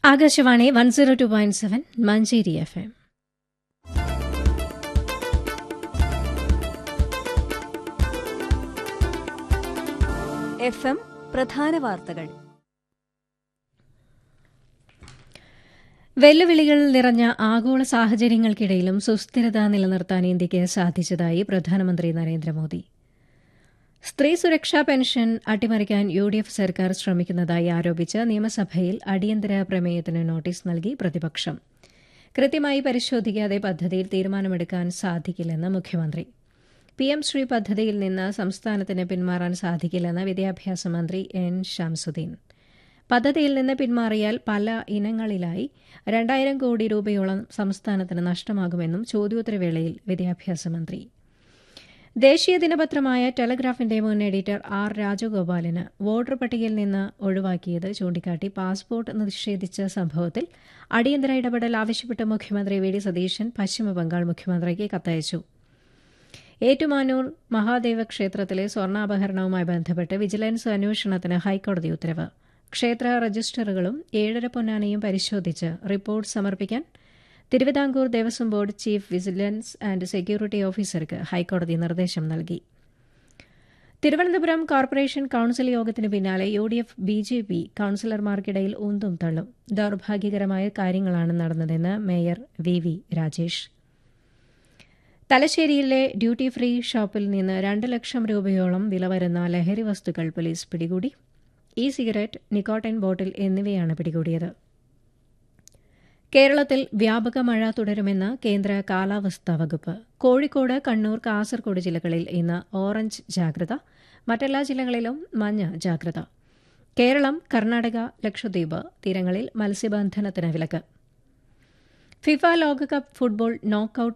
Akashvani one zero two point seven Manjeri F M F M പ്രധാന വാർത്തകൾ വെല്ലുവിളികൾ നിറഞ്ഞ ആഗോള സാഹചര്യങ്ങൾക്കിടയിലും സുസ്ഥിരത നിലനിർത്താൻ ഇന്ത്യയ്ക്ക് സാധിച്ചതായി പ്രധാനമന്ത്രി നരേന്ദ്രമോദി സ്ത്രീ സുരക്ഷാ പെൻഷൻ അട്ടിമറിക്കാൻ യു ഡി എഫ് സർക്കാർ ശ്രമിക്കുന്നതായി ആരോപിച്ച് നിയമസഭയിൽ അടിയന്തര പ്രമേയത്തിന് നോട്ടീസ് നൽകി പ്രതിപക്ഷം കൃത്യമായി പരിശോധിക്കാതെ പദ്ധതിയിൽ തീരുമാനമെടുക്കാൻ സാധിക്കില്ലെന്ന് മുഖ്യമന്ത്രി പി എം ശ്രീ പദ്ധതിയിൽ നിന്ന് സംസ്ഥാനത്തിന് പിന്മാറാൻ സാധിക്കില്ലെന്ന് വിദ്യാഭ്യാസ മന്ത്രി എൻ ഷംസുദ്ദീൻ പദ്ധതിയിൽ നിന്ന് പിന്മാറിയാൽ പല ഇനങ്ങളിലായി രണ്ടായിരം കോടി രൂപയോളം സംസ്ഥാനത്തിന് നഷ്ടമാകുമെന്നും ചോദ്യോത്തരവേളയിൽ വിദ്യാഭ്യാസ മന്ത്രി ദേശീയ ദിനപത്രമായ ടെലഗ്രാഫിന്റെ മുൻ എഡിറ്റർ ആർ രാജഗോപാലിന് വോട്ടർ പട്ടികയിൽ നിന്ന് ഒഴിവാക്കിയത് ചൂണ്ടിക്കാട്ടി പാസ്പോർട്ട് നിഷേധിച്ച സംഭവത്തിൽ അടിയന്തര ഇടപെടൽ ആവശ്യപ്പെട്ട് മുഖ്യമന്ത്രി വി ഡി സതീശൻ പശ്ചിമബംഗാൾ മുഖ്യമന്ത്രിക്ക് കത്തയച്ചു ഏറ്റുമാനൂർ മഹാദേവ ക്ഷേത്രത്തിലെ സ്വർണ്ണാപഹരണവുമായി ബന്ധപ്പെട്ട് വിജിലൻസ് അന്വേഷണത്തിന് ഹൈക്കോടതി ഉത്തരവ് ക്ഷേത്ര രജിസ്റ്ററുകളും ഏഴര പൊന്നാനയും പരിശോധിച്ച് റിപ്പോർട്ട് സമർപ്പിക്കാൻ Travancore Devaswom board chief vigilance and security ഓഫീസർക്ക് ഹൈക്കോടതി നിർദ്ദേശം നൽകി തിരുവനന്തപുരം കോർപ്പറേഷൻ കൌൺസിൽ യോഗത്തിന് പിന്നാലെ U D F B J P കൌൺസിലർമാർക്കിടയിൽ ഉന്തും തള്ളും ദൌർഭാഗ്യകരമായ കാര്യങ്ങളാണ് നടന്നതെന്ന് മേയർ വി വി രാജേഷ് തലശ്ശേരിയിലെ ഡ്യൂട്ടി ഫ്രീ ഷോപ്പിൽ നിന്ന് രണ്ട് ലക്ഷം രൂപയോളം വില വരുന്ന ലഹരി വസ്തുക്കൾ പോലീസ് പിടികൂടി ഇ സിഗരറ്റ് നിക്കോട്ടിൻ ബോട്ടിൽ എന്നിവയാണ് പിടികൂടിയത് കേരളത്തിൽ വ്യാപക മഴ തുടരുമെന്ന് കേന്ദ്ര കാലാവസ്ഥാ വകുപ്പ് കോഴിക്കോട് കണ്ണൂർ കാസർഗോഡ് ജില്ലകളിൽ ഇന്ന് ഓറഞ്ച് ജാഗ്രത മറ്റെല്ലാ ജില്ലകളിലും മഞ്ഞ ജാഗ്രത കേരളം കർണാടക ലക്ഷദ്വീപ് തീരങ്ങളിൽ മത്സ്യബന്ധനത്തിന് വിലക്ക് ഫിഫ ലോകകപ്പ് ഫുട്ബോൾ നോക്കൌട്ട്